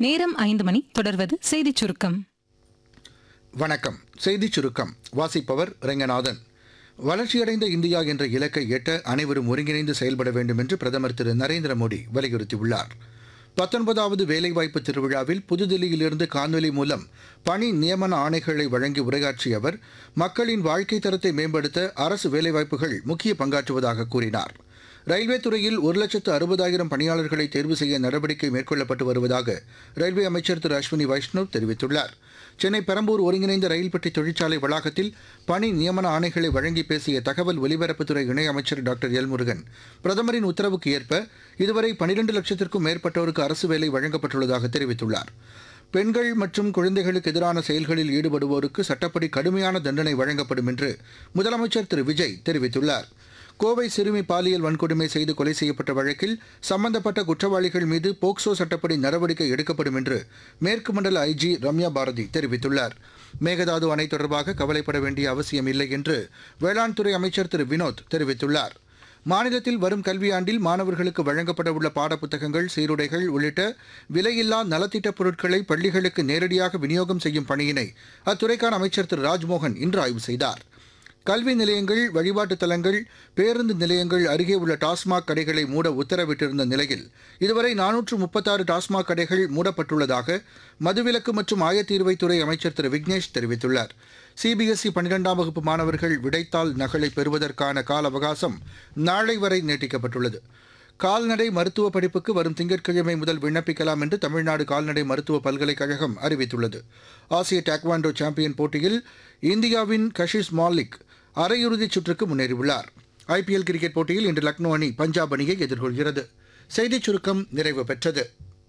நேரம் ஐந்து மணி தொடர்வது செய்திச் சுருக்கம் வணக்கம் செய்திச் சுருக்கம் வாசிப்பவர் ரெங்கநாதன் வளர்ச்சியடைந்த இந்தியா என்ற இலக்கை எட்ட அனைவரும் ஒருங்கிணைந்து செயல்பட வேண்டும் என்று பிரதமர் திரு நரேந்திர மோடி வலியுறுத்தியுள்ளார் பத்தொன்பதாவது வேலைவாய்ப்பு திருவிழாவில் புதுதில்லியிலிருந்து காணொலி மூலம் பணி நியமன ஆணைகளை வழங்கி உரையாற்றிய அவர் மக்களின் வாழ்க்கை தரத்தை மேம்படுத்த அரசு வேலைவாய்ப்புகள் முக்கிய பங்காற்றுவதாக கூறினார் ரயில்வே துறையில் ஒரு லட்சத்து அறுபதாயிரம் பணியாளர்களை தேர்வு செய்ய நடவடிக்கை மேற்கொள்ளப்பட்டு வருவதாக ரயில்வே அமைச்சர் திரு அஸ்வினி வைஷ்ணவ் தெரிவித்துள்ளார் சென்னை பெரம்பூர் ஒருங்கிணைந்த ரயில் பெட்டி தொழிற்சாலை வளாகத்தில் பணி நியமன ஆணைகளை வழங்கி பேசிய தகவல் ஒலிபரப்புத்துறை இணையமைச்சர் டாக்டர் எல் முருகன் பிரதமரின் உத்தரவுக்கு ஏற்ப இதுவரை பனிரெண்டு லட்சத்திற்கும் மேற்பட்டோருக்கு அரசு வேலை வழங்கப்பட்டுள்ளதாக தெரிவித்துள்ளார் பெண்கள் மற்றும் குழந்தைகளுக்கு எதிரான செயல்களில் ஈடுபடுவோருக்கு சட்டப்படி கடுமையான தண்டனை வழங்கப்படும் என்று முதலமைச்சர் திரு விஜய் தெரிவித்துள்ளார் கோவை சிறுமி பாலியல் வன்கொடுமை செய்து கொலை செய்யப்பட்ட வழக்கில் சம்பந்தப்பட்ட குற்றவாளிகள் மீது போக்சோ சட்டப்படி நடவடிக்கை எடுக்கப்படும் என்று மேற்கு மண்டல ஐஜி ரம்யா பாரதி தெரிவித்துள்ளார் மேகதாது அணை தொடர்பாக கவலைப்பட வேண்டிய அவசியம் இல்லை என்று வேளாண் துறை அமைச்சர் திரு வினோத் தெரிவித்துள்ளார் மாநிலத்தில் வரும் கல்வியாண்டில் மாணவர்களுக்கு வழங்கப்பட உள்ள பாடப்புத்தகங்கள் சீருடைகள் உள்ளிட்ட விலையில்லா நலத்திட்டப் பொருட்களை பள்ளிகளுக்கு நேரடியாக விநியோகம் செய்யும் பணியினை அத்துறைக்கான அமைச்சர் திரு ராஜ்மோகன் இன்று ஆய்வு செய்தார் கல்வி நிலையங்கள் வழிபாட்டுத் தலங்கள் பேருந்து நிலையங்கள் அருகே உள்ள டாஸ்மாக் கடைகளை மூட உத்தரவிட்டிருந்த நிலையில் இதுவரை நானூற்று முப்பத்தாறு டாஸ்மாக் கடைகள் மூடப்பட்டுள்ளதாக மதுவிலக்கு மற்றும் ஆயத்தீர்வைத்துறை அமைச்சர் திரு விக்னேஷ் தெரிவித்துள்ளார் சிபிஎஸ்இ பன்னிரெண்டாம் வகுப்பு மாணவர்கள் விடைத்தாள் நகலை பெறுவதற்கான கால அவகாசம் நாளை வரை நீட்டிக்கப்பட்டுள்ளது கால்நடை மருத்துவ படிப்புக்கு வரும் திங்கட்கிழமை முதல் விண்ணப்பிக்கலாம் என்று தமிழ்நாடு கால்நடை மருத்துவ பல்கலைக்கழகம் அறிவித்துள்ளது ஆசிய டாக்வாண்டோ சாம்பியன் போட்டியில் இந்தியாவின் கஷிஷ் மாலிக் அரையிறுதிச் சுற்றுக்கு முன்னேறியுள்ளார் ஐபிஎல் கிரிக்கெட் போட்டியில் இன்று லக்னோ அணி பஞ்சாப் அணியை எதிர்கொள்கிறது செய்திச் சுருக்கம் நிறைவு பெற்றது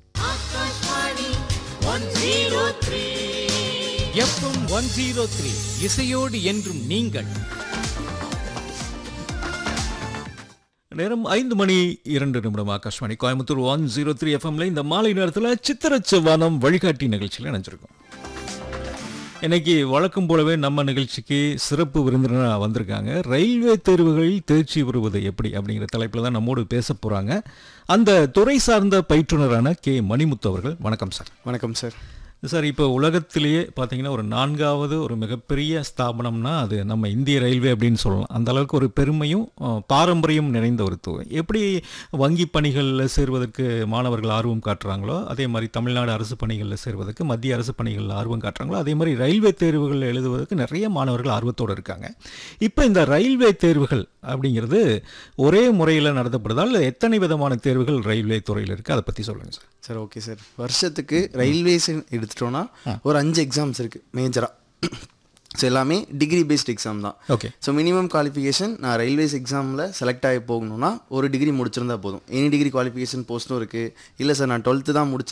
எஃப்எம் ஒன் ஜீரோ த்ரீ இசையோடு என்றும் நீங்கள் நேரம் ஐந்து மணி இரண்டு நிமிடம் Akashvani Coimbatore one zero three எஃப்எம்ல இந்த மாலை நேரத்தில் சித்திரச்சவானம் வழிகாட்டி நிகழ்ச்சியில் இணைஞ்சிருக்கோம் இன்னைக்கு வழக்கம் போலவே நம்ம நிகழ்ச்சிக்கு சிறப்பு விருந்தினராக வந்திருக்காங்க ரயில்வே தேர்வுகளில் தேர்ச்சி பெறுவது எப்படி அப்படிங்கிற தலைப்பில் தான் நம்மோடு பேச போகிறாங்க அந்த துறை சார்ந்த பயிற்றுனரான கே மணிமுத்து அவர்கள் வணக்கம் சார் வணக்கம் சார் சார் இப்போ உலகத்திலேயே பார்த்தீங்கன்னா ஒரு நான்காவது ஒரு மிகப்பெரிய ஸ்தாபனம்னா அது நம்ம இந்திய ரயில்வே அப்படின்னு சொல்லலாம் அந்த அளவுக்கு ஒரு பெருமையும் அஹ், பாரம்பரியம் நிறைந்த ஒரு துறை எப்படி வங்கி பணிகளில் சேர்வதற்கு மாணவர்கள் ஆர்வம் காட்டுறாங்களோ அதே மாதிரி தமிழ்நாடு அரசு பணிகளில் சேர்வதற்கு மத்திய அரசு பணிகளில் ஆர்வம் காட்டுறாங்களோ அதே மாதிரி ரயில்வே தேர்வுகள் எழுதுவதற்கு நிறைய மாணவர்கள் ஆர்வத்தோடு இருக்காங்க இப்போ இந்த ரயில்வே தேர்வுகள் அப்படிங்கிறது ஒரே முறையில் நடத்தப்படுதா இல்லை எத்தனை விதமான தேர்வுகள் ரயில்வே துறையில் இருக்குது அதை பற்றி சொல்லுங்கள் சார் சார் ஓகே சார் வருஷத்துக்கு ரயில்வேஸ் எடுத்துட்டோம்னா ஒரு அஞ்சு எக்ஸாம்ஸ் இருக்குது மேஜராக ஸோ எல்லாமே டிகிரி பேஸ்ட் எக்ஸாம் தான் ஓகே ஸோ மினிமம் குவாலிஃபிகேஷன் நான் ரயில்வேஸ் எக்ஸாமில் செலக்ட் ஆகி போகணும்னா ஒரு டிகிரி முடிச்சிருந்தா போதும் எனி டிகிரி குவாலிஃபிகேஷன் போஸ்ட்டும் இருக்குது இல்லை சார் நான் டுவெல்த்து தான் முடிச்ச